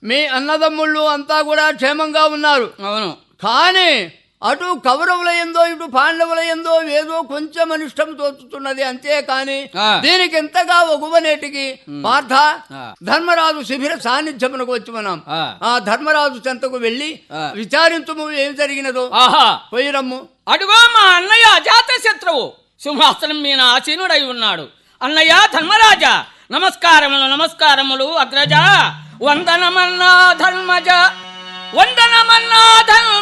మీ అన్నదమ్ముళ్ళు అంతా కూడా క్షేమంగా ఉన్నారు అవును కానీ అటు కౌరవుల ఎందో ఇటు పాండవుల ఎందో ఏదో కొంచెం అనిష్టం తోచుతున్నది అంతే కాని ఆ. దీనికి ఎంతగా ఒగువనేటికి పార్థ ఆ. ధర్మరాజు శిబిర సాన్నిధ్యమునకు వచ్చి మనం ఆ. ఆ ధర్మరాజు చెంతకు వెళ్లి ఆ. విచారించుము ఏం జరిగినదో ఆహా పోయిరమ్ము అడుగో మా అన్నయ్య అజాత శత్రువు సింహాసనం మీద ఆసీనుడై ఉన్నాడు అన్నయ్య ధర్మరాజా నమస్కారములు నమస్కారములు అగ్రజ వందనమన్నా ధర్మజ వందనమన్నా ధర్మ